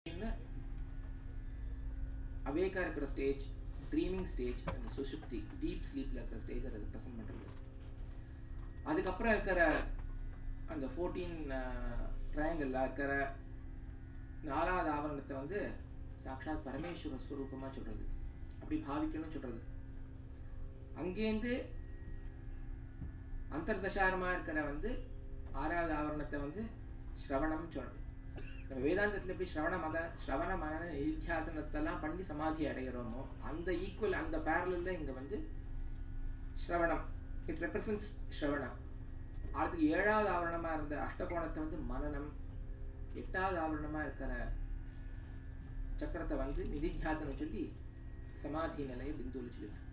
அவேக்காக இருக்கிற stage dreaming stage அந்த சுஷுப்தி டீப் ஸ்லீப்பில் இருக்கிற ஸ்டேஜ் அதை ரெப்ரசன்ட் பண்ணுறது அதுக்கப்புறம் இருக்கிற அந்த ஃபோர்டீன் ட்ரையாங்கிளில் இருக்கிற நாலாவது ஆவரணத்தை வந்து சாக்ஷாத் பரமேஸ்வர ஸ்வரூபமாக சொல்கிறது அப்படி பாவிக்கணும்னு சொல்கிறது அங்கேருந்து அந்தர்தசாரமாக இருக்கிற வந்து ஆறாவது ஆவரணத்தை வந்து ஸ்ரவணம்னு சொல்கிறது நம்ம வேதாந்தத்தில் எப்படி ஸ்ரவண மத ஸ்ரவண மன நிதித்தியாசனத்தெல்லாம் பண்ணி சமாதி அடைகிறோமோ அந்த ஈக்குவல் அந்த பேரலில் இங்கே வந்து ஸ்ரவணம் இட் ரெப்ரசன்ஸ் ஸ்ரவணம் அதுக்கு ஏழாவது ஆவரணமாக இருந்த அஷ்டகோணத்தை வந்து மனநம் எட்டாவது ஆவரணமாக இருக்கிற சக்கரத்தை வந்து நிதித்தியாசனம் சொல்லி சமாதி நிலையை பிந்துவில் சொல்லியிருக்கு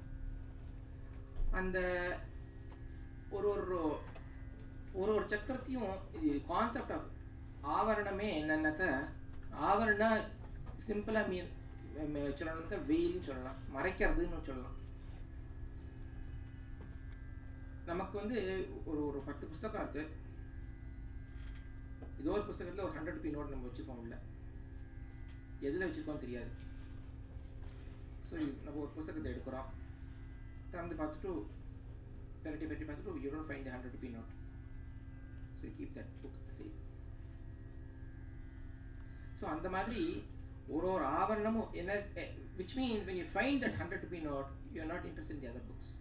அந்த ஒரு ஒரு ஒரு ஒரு சக்கரத்தையும் கான்செப்ட் ஆஃப் ஆவரணமே என்னன்னாக்கா ஆவரணா சிம்பிளாக மீன் சொல்லணும்னாக்கா வெயில்னு சொல்லலாம் மறைக்கிறதுன்னு சொல்லலாம் நமக்கு வந்து ஒரு ஒரு பத்து புஸ்தகம் இருக்கு ஏதோ ஒரு புஸ்தகத்தில் ஒரு ஹண்ட்ரட் பி நோட் நம்ம வச்சுருக்கோம் உள்ள எதில் வச்சுருக்கோம் தெரியாது ஸோ நம்ம ஒரு புஸ்தகத்தை எடுக்கிறோம் திறந்து பார்த்துட்டு பெரட்டி பெரட்டி பார்த்துட்டு you don't find hundred B note so keep that book safe so அந்த மாதிரி ஒரு ஒரு ஆவரணமும் என்ன which means when you find that hundred B note you are not interest in the other books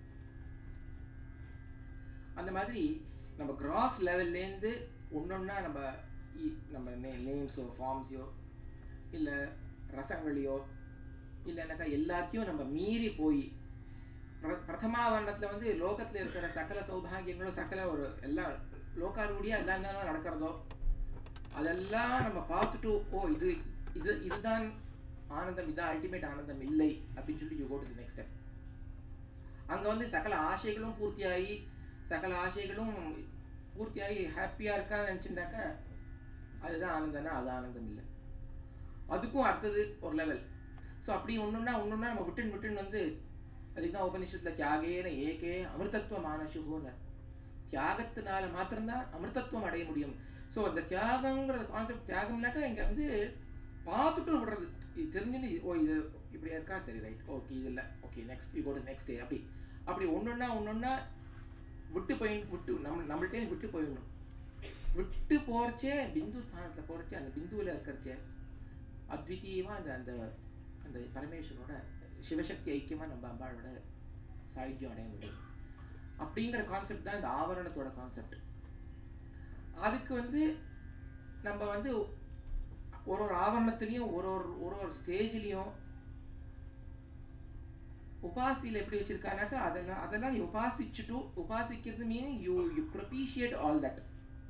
அந்த மாதிரி நம்ம கிராஸ் லெவல்லேருந்து ஒன்றொன்னா நம்ம நம்ம நே நேம்ஸோ ஃபார்ம்ஸையோ இல்லை ரசங்களையோ இல்லைனாக்கா எல்லாத்தையும் நம்ம மீறி போய் பிர பிரதமாவரணத்தில் வந்து லோகத்தில் இருக்கிற சகல சௌபாகியங்களும் சகல ஒரு எல்லாம் லோகாரூடியாக எல்லா நேரம் நடக்கிறதோ அதெல்லாம் நம்ம பார்த்துட்டு ஓ இது இது இதுதான் ஆனந்தம் இதான் அல்டிமேட் ஆனந்தம் இல்லை அப்படின்னு சொல்லி you go to next step அங்கே வந்து சகல ஆசைகளும் பூர்த்தியாகி சகல ஆசைகளும் பூர்த்தியாகி ஹாப்பியாக இருக்கான்னு நினச்சிருந்தாக்கா அதுதான் ஆனந்தம்னா அது ஆனந்தம் இல்லை அதுக்கும் அடுத்தது ஒரு லெவல் ஸோ அப்படி ஒன்றுன்னா ஒன்றுன்னா நம்ம விட்டுன்னு விட்டுன்னு வந்து அதுக்கு தான் உபநிஷத்தில் தியாகேன ஏகே அமிர்தத்துவ மானசுகுன்னு தியாகத்தினால மாத்திரம்தான் அமிர்தத்துவம் அடைய முடியும் ஸோ அந்த தியாகங்கிற கான்செப்ட் தியாகம்னாக்கா இங்கே வந்து பார்த்துட்டு விடுறது இது தெரிஞ்சுன்னு ஓ இது இப்படி இருக்கா சரி ரைட் ஓகே இது இல்லை okay next you got next day அப்படி அப்படி ஒன்றுன்னா ஒன்றுன்னா விட்டு போய் விட்டு நம்ம நம்மள்டே விட்டு போயிடணும் விட்டு போகிறச்சே பிந்து ஸ்தானத்தில் போகிறச்சே அந்த பிந்துவில் இருக்கிறச்சே அத்விதீயமாக அந்த அந்த அந்த பரமேஸ்வரோட சிவசக்தி ஐக்கியமாக நம்ம அம்பாளோட சாயுஜ்யம் அடைய முடியும் அப்படிங்கிற கான்செப்ட் தான் இந்த ஆவரணத்தோட கான்செப்ட் அதுக்கு வந்து நம்ம வந்து ஒரு ஒரு ஆவரணத்துலேயும் ஒரு ஒரு ஒரு ஒரு ஸ்டேஜ்லேயும் உபாசியில் எப்படி வச்சிருக்கானாக்கா அதெல்லாம் அதெல்லாம் நீ உபாசிச்சுட்டு உபாசிக்கிறது meaning you you propitiate all that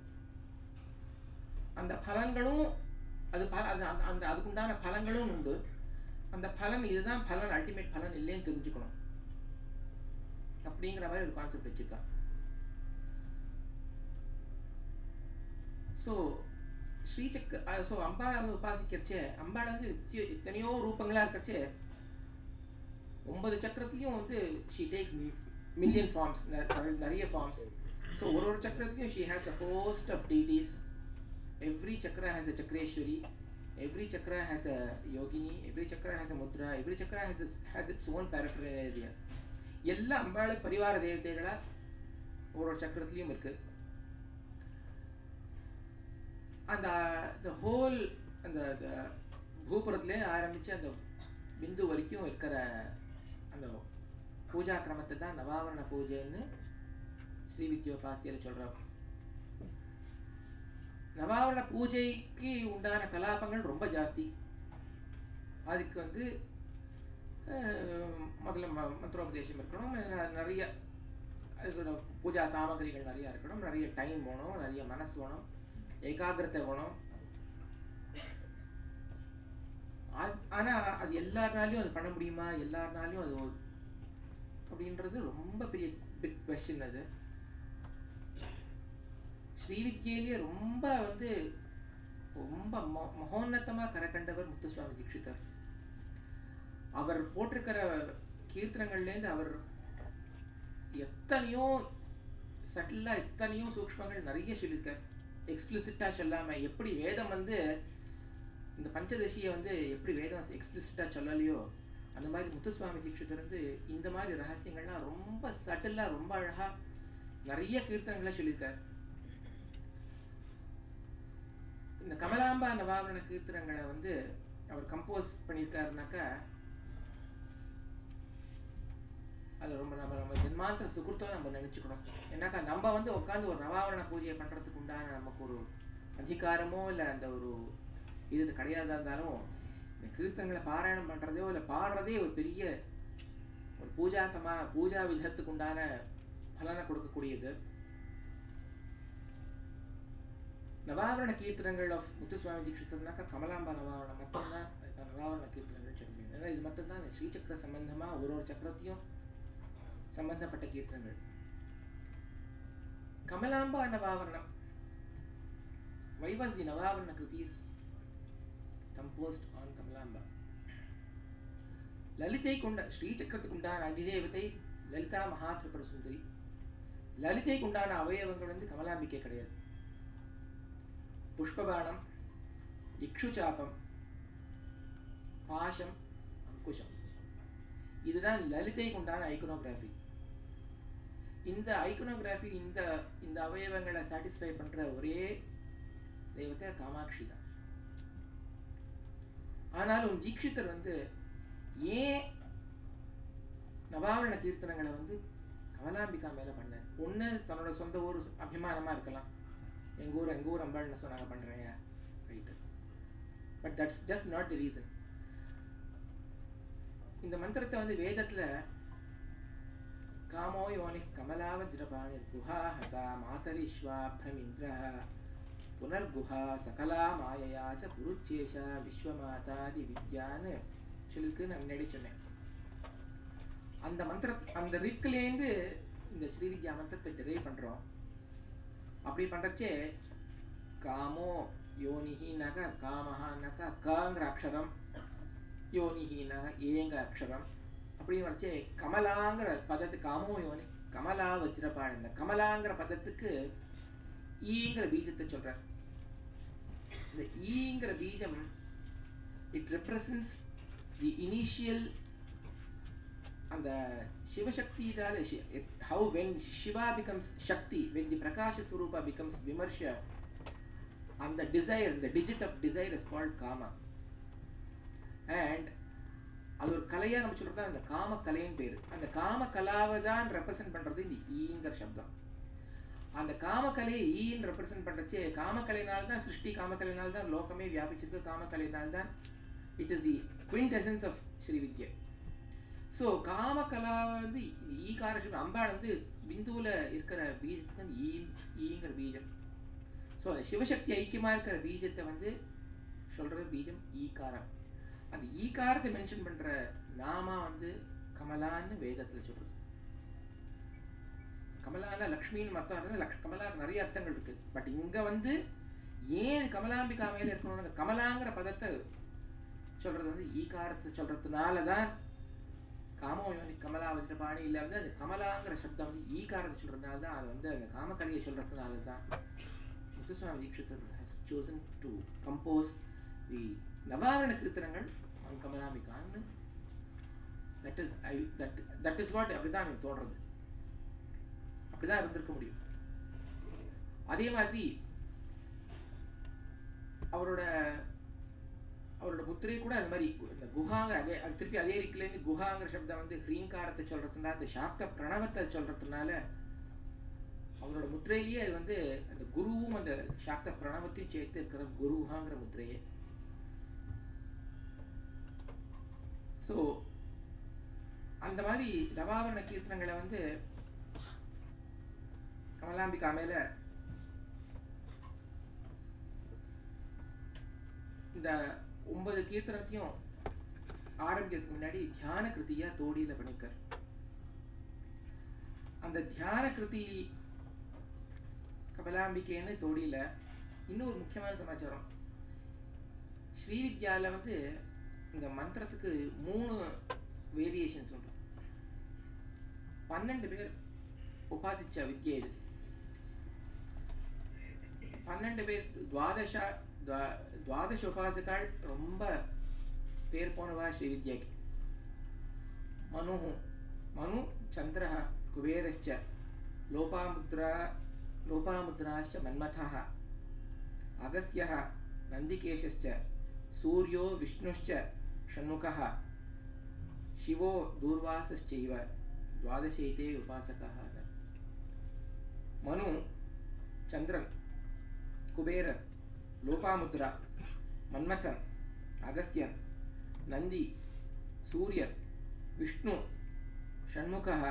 அந்த பலன்களும் அது பல அது அந்த அந்த அதுக்குண்டான பலன்களும் உண்டு அந்த பலன் இதுதான் பலன் அல்டிமேட் பலன் இல்லைன்னு தெரிஞ்சுக்கணும் அப்படிங்கிற மாதிரி ஒரு கான்செப்ட் வச்சிருக்கா ஸோ ஸ்ரீசக்கர ஸோ அம்பாளை வந்து உபாசிக்கிறச்சே அம்பாள் வந்து எத்தனையோ ரூபங்களாக இருக்கிறச்சே ஒன்பது சக்கரத்துலையும் வந்து ஷீ டேக்ஸ் மில்லியன் ஃபார்ம்ஸ் நிறைய ஃபார்ம்ஸ் ஸோ ஒரு ஒரு சக்கரத்துலையும் she has a host of deities every chakra has a Chakreshwari every chakra has a yogini every chakra has a mudra every chakra has has its own character எல்லா அம்பாளை பரிவார தேவதைகளா ஒரு ஒரு சக்கரத்துலையும் இருக்கு அந்த த ஹோல் அந்த பூபுரத்துலேயே ஆரம்பித்து அந்த பிந்து வரைக்கும் இருக்கிற அந்த பூஜா கிரமத்தை தான் நவாவரண பூஜைன்னு ஸ்ரீ வித்யோபாசியில் சொல்கிறார் நவாவரண பூஜைக்கு உண்டான கலாபங்கள் ரொம்ப ஜாஸ்தி அதுக்கு வந்து முதல்ல ம மந்திரோபதேசம் இருக்கணும் நிறைய அதுக்கு பூஜா சாமகிரிகள் நிறையா இருக்கணும் நிறைய டைம் வேணும் நிறைய மனசு வேணும் ஏகாகிரதை வேணும் ஆனால் அது எல்லாருனாலையும் அது பண்ண முடியுமா எல்லாருனாலையும் அது அப்படின்றது ரொம்ப பெரிய பிக் கொஸ்டின் அது ஸ்ரீவித்யிலேயே ரொம்ப வந்து ரொம்ப மகோன்னத்தமாக கரக்கண்டவர் முத்துசுவாமி தீட்சிதர் அவர் போட்டிருக்கிற கீர்த்தனங்கள்லேருந்து அவர் எத்தனையோ சட்டிலாக எத்தனையோ சூக்ஷ்மங்கள் நிறைய சொல்லியிருக்கார் எக்ஸ்பிளிசிட்டாக சொல்லாமல் எப்படி வேதம் வந்து இந்த பஞ்சதசியை வந்து எப்படி வேதம் எக்ஸ்பிளிசிட்டாக சொல்லலையோ அந்த மாதிரி முத்துசுவாமி தீட்சிதர் வந்து இந்த மாதிரி ரகசியங்கள்லாம் ரொம்ப சட்டிலாக ரொம்ப அழகா நிறைய கீர்த்தனங்களை சொல்லியிருக்காரு இந்த கமலாம்பா நவாவரண கீர்த்தனங்களை வந்து அவர் கம்போஸ் பண்ணியிருக்காருனாக்கா அது ரொம்ப நம்ம நம்ம ஜென்மாந்திர சுகுர்த்தம் நம்ம நினைச்சுக்கணும் ஏன்னாக்கா நம்ம வந்து உட்காந்து ஒரு நவாவரண பூஜையை பண்றதுக்கு உண்டான நமக்கு ஒரு அதிகாரமோ இல்லை அந்த ஒரு இது கிடையாதா இருந்தாலும் இந்த கீர்த்தனங்களை பாராயணம் பண்றதோ இல்லை பாடுறதே ஒரு பெரிய ஒரு பூஜா சமா பூஜா விதத்துக்கு உண்டான பலனை கொடுக்கக்கூடியது நவாவரண கீர்த்தனங்கள் ஆஃப் முத்துசுவாமி தீட்சிதர்னாக்கா கமலாம்பா நவாவரணம் மட்டும்தான் நவாவரண கீர்த்தனங்கள் சொல்ல முடியும் ஏன்னா இது மட்டும்தான் இந்த ஸ்ரீசக்கர சம்பந்தமா ஒரு ஒரு சக்கரத்தையும் சம்பந்தப்பட்ட கீர்த்தனங்கள் Kamalamba நவாவரணம் why was the நவாவரண கிருதிஸ் composed on Kamalamba Lalithai கொண்ட ஸ்ரீசக்கரத்துக்கு உண்டான அதிதேவதை லலிதா மகாத்ரிபுர சுந்தரி லலிதைக்கு உண்டான அவயவங்கள் வந்து கமலாம்பிக்கை கிடையாது புஷ்பபானம் இக்ஷுச்சாபம் பாஷம் அங்குஷம் இதுதான் லலிதைக்கு உண்டான ஐக்கனோகிராஃபி இந்த ஐக்கனோகிராஃபி இந்த இந்த அவயவங்களை சாட்டிஸ்ஃபை பண்ற ஒரே தெய்வத்தை காமாட்சி தான் ஆனாலும் தீட்சிதர் வந்து ஏன் நவாவரண கீர்த்தனங்களை வந்து கமலாம்பிகா மேல பண்ணார் ஒண்ணு தன்னோட சொந்த ஊர் அபிமானமா இருக்கலாம் எங்க ஊர் எங்க ஊர் அம்பாள்னு சொன்னாங்க பண்றேன் right but that's just not the reason இந்த மந்திரத்தை வந்து வேதத்துல காமோ யோனி கமலாவஜ்ரபாணி குஹா ஹசா மாதரிஷ்வா பிரமிந்திரஹ புனர்குஹா சகலா மாயையா ச புருச்சேஷா விஸ்வமாதாதி வித்யான்னு சொல்லிருக்கு நான் முன்னாடி சொன்னேன் அந்த மந்திர அந்த ரிக்குலேருந்து இந்த ஸ்ரீவித்யா மந்திரத்தை டெரைவ் பண்றோம் அப்படி பண்றச்சே காமோ யோனிஹினாக்கா காமஹானாக்கா காங்கிற அக்ஷரம் யோனிஹினாக ஏங்க அக்ஷரம் அப்படின்னு வரைச்சே கமலாங்கிற பதத்து காமோ யோனி கமலா வச்சிரப்பாடு இந்த கமலாங்கிற பதத்துக்கு ஈங்கிற பீஜத்தை சொல்றார் இந்த ஈங்கிற பீஜம் இட் ரெப்ரசன்ஸ் தி இனிஷியல் அந்த சிவசக்தியினால how when Shiva becomes Shakti when the Prakasha Swarupa becomes Vimarsha அந்த டிசைர் இந்த digit of desire is called Kama and அது ஒரு கலையா நம்ம சொல்றது அந்த காம கலைன்னு பேரு அந்த காம கலாவை தான் ரெப்ரசென்ட் பண்றது இந்த ஈங்கிற சப்தம் அந்த காமக்கலையை ஈன்னு ரெப்ரசென்ட் பண்றச்சே காமக்கலையினால தான் சிருஷ்டி காமக்கலையினால தான் லோகமே வியாபிச்சிருக்கு காமக்கலையினால தான் it is the quintessence of Sri Vidya so Kamakala வந்து ஈகார சப்தம் அம்பாள் வந்து பிந்துவில் இருக்கிற பீஜத்தை தான் ஈ ஈங்கிற பீஜம் ஸோ அந்த சிவசக்தி ஐக்கியமாக இருக்கிற பீஜத்தை வந்து சொல்றது பீஜம் ஈகாரம் அந்த ஈகாரத்தை மென்ஷன் பண்ற நாமா வந்து கமலான்னு வேதத்தில் சொல்றது கமலான லக்ஷ்மின்னு அர்த்தம் இருக்கு லக்ஷ் கமலா நிறைய அர்த்தங்கள் இருக்கு பட் இங்க வந்து ஏன் கமலாம்பிகா மேல இருக்கணும் கமலாங்கிற பதத்தை சொல்றது வந்து ஈகாரத்தை சொல்றதுனால தான் காமோயோனி கமலா வஜ்ரபாணி இல்ல வந்து அந்த கமலாங்கிற சப்தம் வந்து ஈகாரத்தை சொல்றதுனால தான் அது வந்து அந்த காமக்கலையை சொல்றதுனால தான் Muthuswami Dikshitar has chosen to compose the Navavarana கீர்த்தனங்கள் on கமலாம்பிகான்னு that is I that that is what அப்படிதான் எனக்கு தோன்றது அப்படிதான் இருந்திருக்க முடியும் அதே மாதிரி அவரோட அவரோட முத்திரை கூட அந்த மாதிரி இந்த குஹாங்கிற அதே அது திருப்பி அதே ரிக்கிலேருந்து குஹாங்கிற சப்தம் வந்து ஹ்ரீங்காரத்தை சொல்றதுனால அந்த சாக்த பிரணவத்தை சொல்றதுனால அவரோட முத்திரையிலேயே அது வந்து அந்த குருவும் அந்த சாக்த பிரணவத்தையும் சேர்த்து இருக்கிற குருஹாங்கிற முத்திரையே ஸோ அந்த மாதிரி நவாவரண கீர்த்தனங்களை வந்து கமலாம்பிகா மேல இந்த ஒன்பது கீர்த்தனத்தையும் ஆரம்பிக்கிறதுக்கு முன்னாடி தியான கிருத்தியா தோடியில பண்ணிருக்கார் அந்த தியான கிருதி கமலாம்பிகைன்னு தோடியில இன்னொரு முக்கியமான சமாச்சாரம் ஸ்ரீவித்யால வந்து இந்த மந்திரத்துக்கு மூணு வேரியேஷன்ஸ் உண்டு பன்னெண்டு பேர் உபாசிச்ச வித்யை இது பன்னெண்டு பேர் துவாதச துவா- துவாதச உபாசகாள் ரொம்ப பேர் போனவா ஸ்ரீவித்யாக்கு மனு மனு சந்திரः குபேரश्च லோபாமுத்ரா லோபாமுத்ராश्च மன்மथः अगस्त्यः नन्दिकेशश्च सूर्यो विष्णुश्च षण्मुखः शिवो दूर्वासश्चैव द्वादशैते उपासकाः मनु चन्द्रन् कुबेरन् लोपामुद्रा मन्मथन् अगस्त्यन् नन्दी सूर्यन् विष्णु षण्मुखः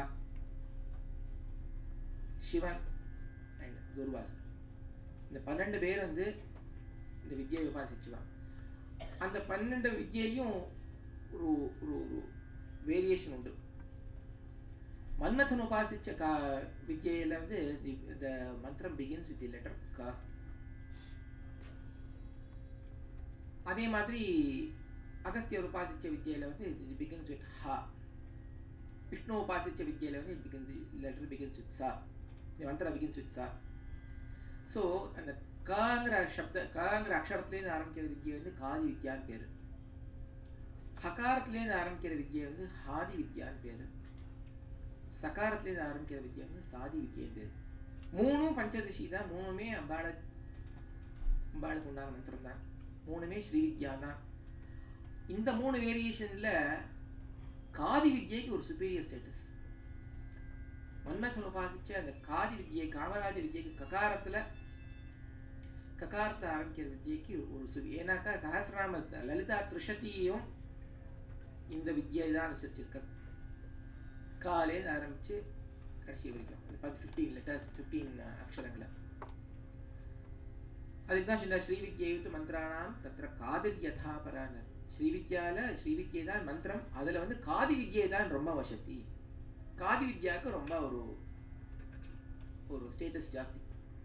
சிவன் அண்ட் துர்வாசன் இந்த பன்னெண்டு பேர் வந்து இந்த வித்யை உபாசிச்சுவான் அந்த பன்னெண்டு வித்யையும் ஒரு ஒரு ஒரு வேரியேஷன் உண்டு மன்மதன் உபாசிச்ச கா வித்யையில வந்து த மந்திரம் பிகின்ஸ் வித் லெட்டர் க அதே மாதிரி அகஸ்தியர் உபாசிச்ச வித்யையில வந்து இட் பிகின்ஸ் வித் ஹ விஷ்ணு உபாசிச்ச வித்யையில வந்து it begins letter begins with சா இந்த மந்திரம் பிகின்ஸ் வித் சா ஸோ அந்த காங்கிற சப்த காங்கிற அக்ஷரத்துலேருந்து ஆரம்பிக்கிற வித்யை வந்து காதி வித்யான்னு பேர் ஹகாரத்துலேருந்து ஆரம்பிக்கிற வித்யை வந்து ஹாதி வித்யான்னு பேர் சகாரத்துலேருந்து ஆரம்பிக்கிற வித்யை வந்து சாதி வித்யான்னு பேர் மூணும் பஞ்சதசி தான் மூணுமே அம்பாள அம்பாளுக்கு உண்டான மந்திரம் தான் மூணுமே ஸ்ரீ வித்யா தான் இந்த மூணு வேரியேஷன்ல காதி வித்யைக்கு ஒரு சுப்பீரியர் ஸ்டேட்டஸ் மன்மதன் உபாசிச்ச அந்த காதி வித்யை காமராஜ வித்யைக்கு ககாரத்துல ககாரத்துல ஆரம்பிக்கிற வித்யைக்கு ஒரு சு ஏன்னாக்கா சஹசிராம லலிதா திருஷதியையும் இந்த வித்யை தான் அனுசரிச்சிருக்க காலேன்னு ஆரம்பிச்சு கடைசி வரைக்கும் அந்த பத்து ஃபிஃப்டீன் லெட்டர்ஸ் ஃபிஃப்டீன் அக்ஷரங்களை அதுக்கு தான் சொன்ன ஸ்ரீவித்யுத்து மந்திரானாம் தத்திர காதிர் யதா பரானர் ஸ்ரீவித்யால ஸ்ரீவித்யை தான் மந்திரம் அதுல வந்து காதி வித்யை தான் ரொம்ப வசதி காதி வித்யாவுக்கு ரொம்ப ஒரு ஒரு ஸ்டேட்டஸ் ஜாஸ்தி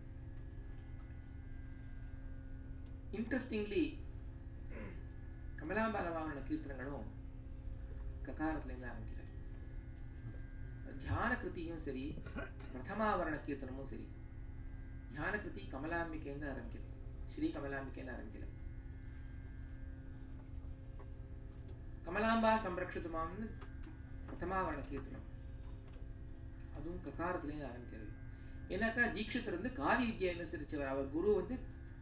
இன்ட்ரெஸ்டிங்லி கமலாபாலவாவன கீர்த்தனங்களும் ககாரத்துலேருந்து ஆரம்பிக்கிறார் தியான கிருத்தியும் சரி பிரதமாவரண கீர்த்தனமும் சரி தியான கிருதி கமலாம்பிகைந்து ஆரம்பிக்கிறது ஸ்ரீ கமலாம்பிகைன்னு ஆரம்பிக்கிறது கமலாம்பா சம்ரக்ஷிதுமாம்னு பிரதமாவரண கீர்த்தனம் அதுவும் ககாரத்துலேருந்து ஆரம்பிக்கிறது ஏன்னாக்கா தீட்சிதர் வந்து காதி வித்யா அனுசரிச்சவர் அவர் குரு வந்து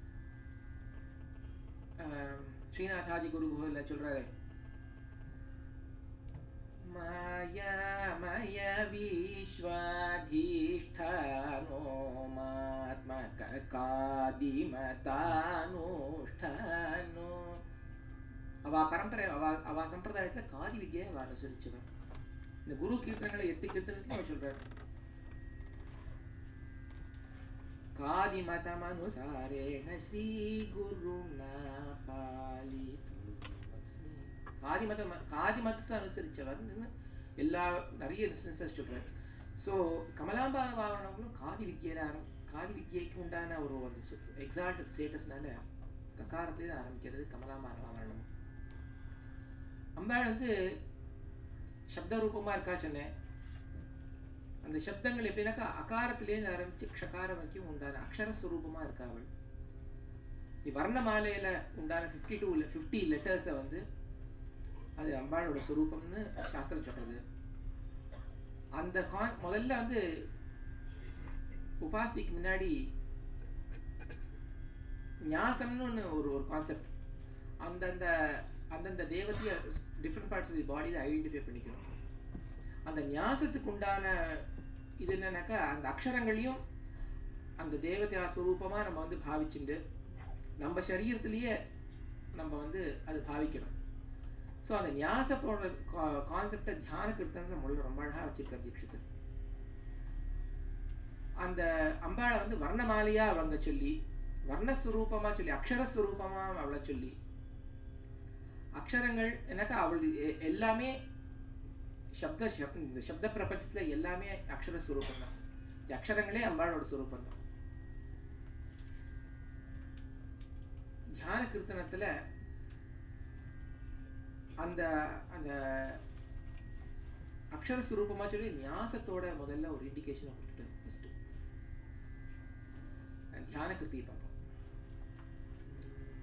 ஆம், ஸ்ரீநாதாதி குரு குஹல சொல்றாரு மாயாமய விஸ்வாதிஷ்டானோ மாத்மக காதிமதானுஷ்டானோ அவ பரம்பரை அவ அவ சம்பிரதாயத்துல காதி வித்யை அவ அனுசரிச்சவன் இந்த குரு கீர்த்தனங்களை எட்டு கீர்த்தனத்துல அவர் சொல்றாரு காதிமதமனுசாரேண ஸ்ரீ குருணா பாலிதோஸ்மி காதிமதம் காதிமதத்தை அனுசரிச்சவர் எல்லா நிறைய இன்ஸ்டன்சஸ் சொல்றாரு ஸோ கமலாம்பான வாகனங்களும் காதி வித்யில ஆரம் காதி வித்யைக்கு உண்டான ஒரு அந்த எக்ஸால்ட் ஸ்டேட்டஸ்னால ககாரத்திலே ஆரம்பிக்கிறது கமலாம்பான வாகனம் அம்பாள் வந்து சப்த ரூபமா இருக்கா சொன்னேன் அந்த சப்தங்கள் எப்படின்னாக்கா அகாரத்திலேருந்து ஆரம்பிச்சு க்ஷகாரம் வரைக்கும் உண்டான அக்ஷரஸ்வரூபமா இருக்கா அவள் இ- வர்ணமாலையில உண்டான ஃபிஃப்டி டூ ஃபிஃப்டி லெட்டர்ஸை வந்து அது அம்பாளோட ஸ்வரூபம்னு சாஸ்திரம் சொல்றது அந்த கான் முதல்ல வந்து உபாஸ்திக்கு முன்னாடி ஞாசம்னு ஒன்று ஒரு ஒரு கான்செப்ட் அந்தந்த அந்தந்த தேவதைய டிஃப்ரெண்ட் பார்ட்ஸ் ஆஃப் தி பாடியில் ஐடென்டிஃபை பண்ணிக்கணும் அந்த ஞாசத்துக்கு உண்டான இது என்னன்னாக்கா அந்த அக்ஷரங்களையும் அந்த தேவதையா ஸ்வரூபமா நம்ம வந்து பாவிச்சுண்டு நம்ம சரீரத்திலேயே நம்ம வந்து அது பாவிக்கணும் ஸோ அந்த ஞாச போன்ற கான்செப்டை தியான கிருத்தன் நம்மள ரொம்ப அழகா வச்சிருக்கார் தீட்சிதர் அந்த அம்பாளை வந்து வர்ணமாலையா அவங்க சொல்லி வர்ணஸ்வரூபமா சொல்லி அக்ஷரஸ்வரூபமா அவளை சொல்லி அக்ஷரங்கள் எனக்கு அவள் எ- எல்லாமே சப்த சப் இந்த சப்த பிரபஞ்சத்துல எல்லாமே அக்ஷர ஸ்வரூபம் தான் இந்த அக்ஷரங்களே அம்பாளோட ஸ்வரூபம் தான் தியான கீர்த்தனத்துல அந்த அந்த அக்ஷர ஸ்வரூபமா சொல்லி ஞாசத்தோட முதல்ல ஒரு இண்டிகேஷன் கொடுத்துட்டு ஃபர்ஸ்ட் தியான கிருத்தியை பார்ப்போம்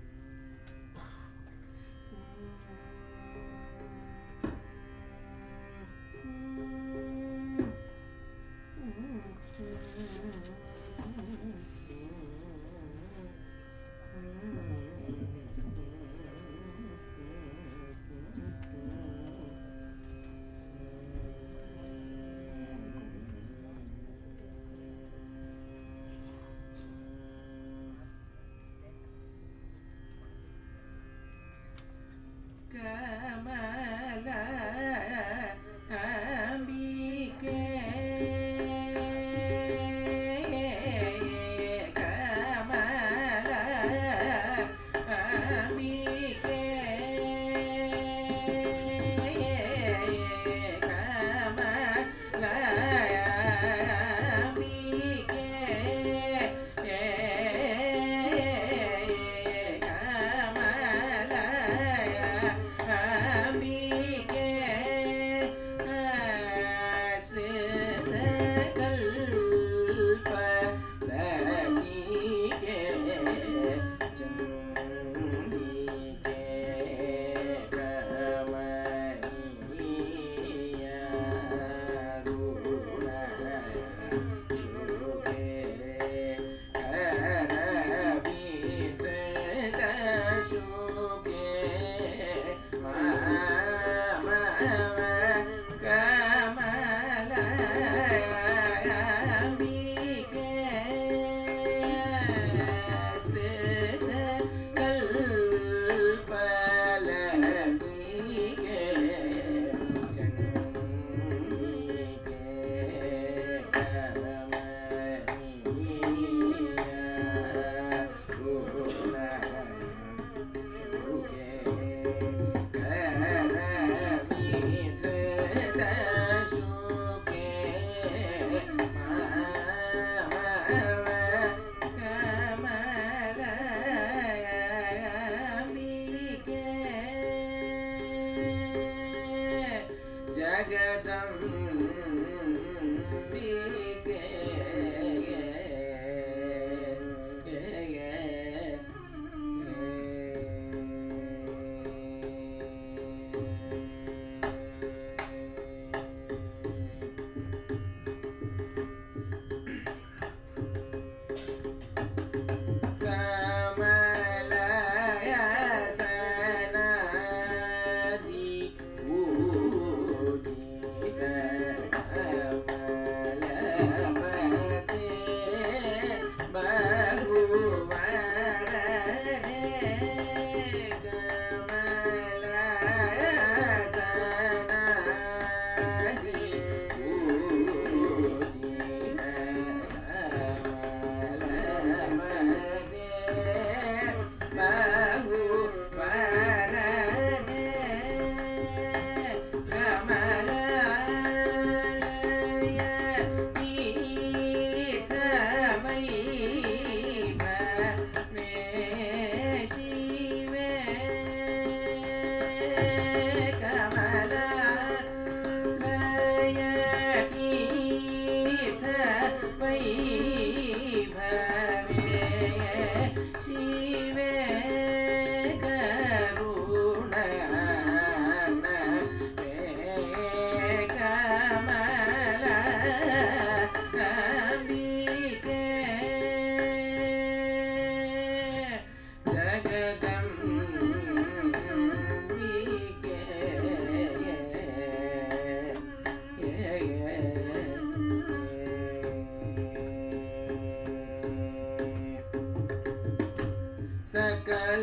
सकल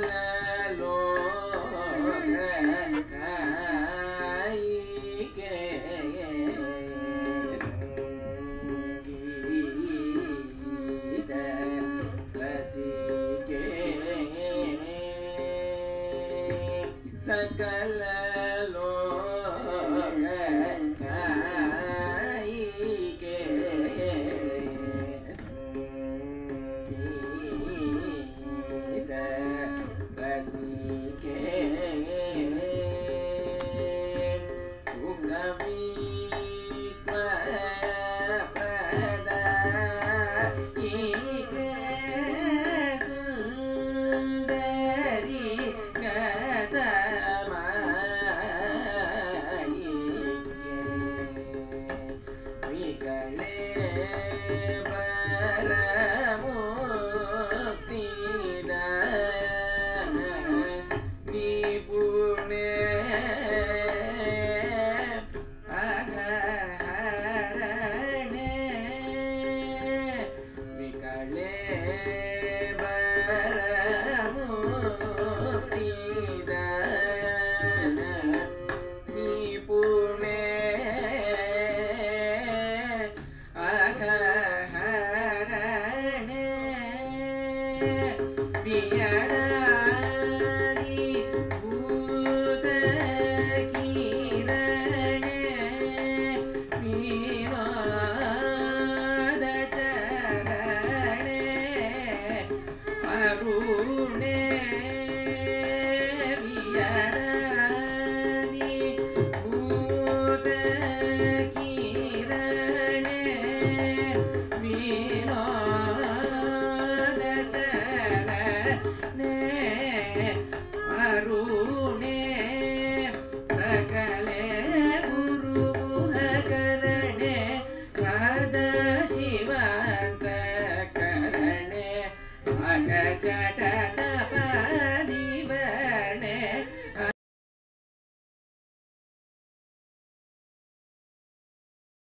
लोक काई के संगीत रसिके सकल लोक काई के संगीत रसिके सुखवित्वप्रदायिके सुन्दरी गतमायिके विकले परमुक्तिदान निपुणे अघहरणे विकले परमुक्तिदान निपुणे अघहरणे पियरारी भूतकिरणे विनोदचरणे अरुणे पियरारी भूतकिरणे विनोदचरणे अरुणे सकले गुरुगुहकरणे सदाशिवान्तकरणे अगचटतप